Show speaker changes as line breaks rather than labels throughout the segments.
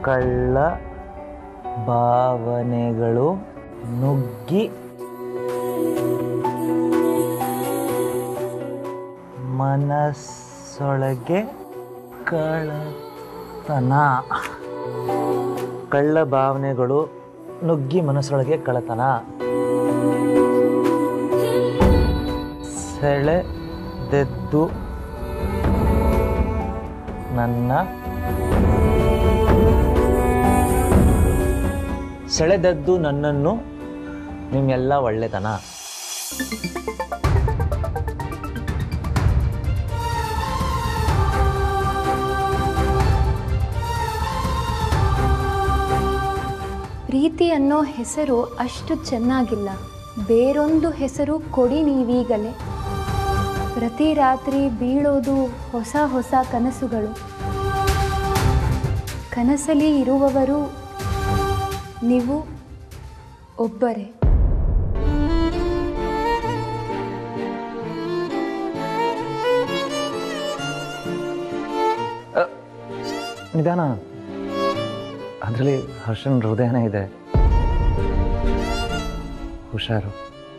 ಕಳ್ಳ ಭಾವನೆಗಳು ನುಗ್ಗಿ ಮನಸ್ಸೊಳಗೆ ಕಳ್ಳತನ ಕಳ್ಳ ಭಾವನೆಗಳು ನುಗ್ಗಿ ಮನಸ್ಸೊಳಗೆ ಕಳ್ಳತನ ಸೆಳೆದೆದ್ದು ನನ್ನ ಸೆಳೆದದ್ದು ನನ್ನನ್ನು ನಿಮ್ಮೆಲ್ಲ ಒಳ್ಳೆತನ
ಪ್ರೀತಿ ಅನ್ನೋ ಹೆಸರು ಅಷ್ಟು ಚೆನ್ನಾಗಿಲ್ಲ ಬೇರೊಂದು ಹೆಸರು ಕೊಡಿ ನೀವೀಗಲೇ ಪ್ರತಿ ರಾತ್ರಿ ಬೀಳೋದು ಹೊಸ ಹೊಸ ಕನಸುಗಳು ಕನಸಲಿ ಇರುವವರು ನೀವು ಒಬ್ಬರೇ
ನಿಧಾನ ಅದರಲ್ಲಿ ಹರ್ಷನ್ ಹೃದಯನೇ ಇದೆ ಹುಷಾರು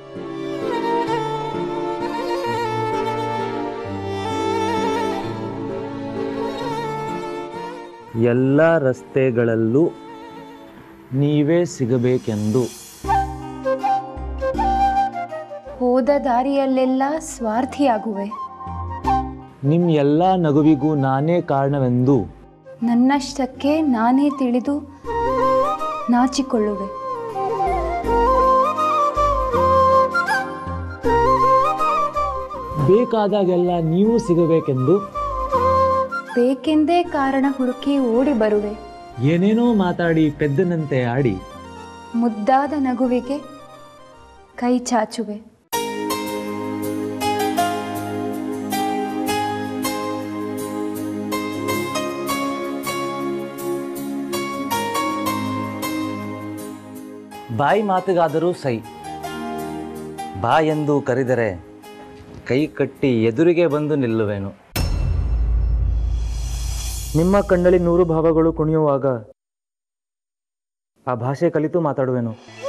ಎಲ್ಲ ರಸ್ತೆಗಳಲ್ಲೂ ನೀವೇ ಸಿಗಬೇಕೆಂದು
ಹೋದ ದಾರಿಯಲ್ಲೆಲ್ಲ ಸ್ವಾರ್ಥಿಯಾಗುವೆ
ನಿಮ್ಮ ಎಲ್ಲ ನಗುವಿಗೂ ನಾನೇ ಕಾರಣವೆಂದು
ನನ್ನಷ್ಟಕ್ಕೆ ನಾನೇ ತಿಳಿದು ನಾಚಿಕೊಳ್ಳುವೆ
ಬೇಕಾದಾಗೆಲ್ಲ ನೀವು ಸಿಗಬೇಕೆಂದು
ಬೇಕೆಂದೇ ಕಾರಣ ಹುಡುಕಿ ಓಡಿ ಬರುವೆ
ಏನೇನೋ ಮಾತಾಡಿ ಪೆದ್ದನಂತೆ ಆಡಿ
ಮುದ್ದಾದ ನಗುವಿಗೆ ಕೈ ಚಾಚುವೆ
ಬಾಯಿ ಮಾತಿಗಾದರೂ ಸೈ ಬಾ ಎಂದು ಕರೆದರೆ ಕೈ ಕಟ್ಟಿ ಎದುರಿಗೆ ಬಂದು ನಿಲ್ಲುವೆನು ನಿಮ್ಮ ಕಣ್ಣಲ್ಲಿ ನೂರು ಭಾವಗಳು ಕುಣಿಯುವಾಗ ಆ ಭಾಷೆ ಕಲಿತು ಮಾತಾಡುವೆನು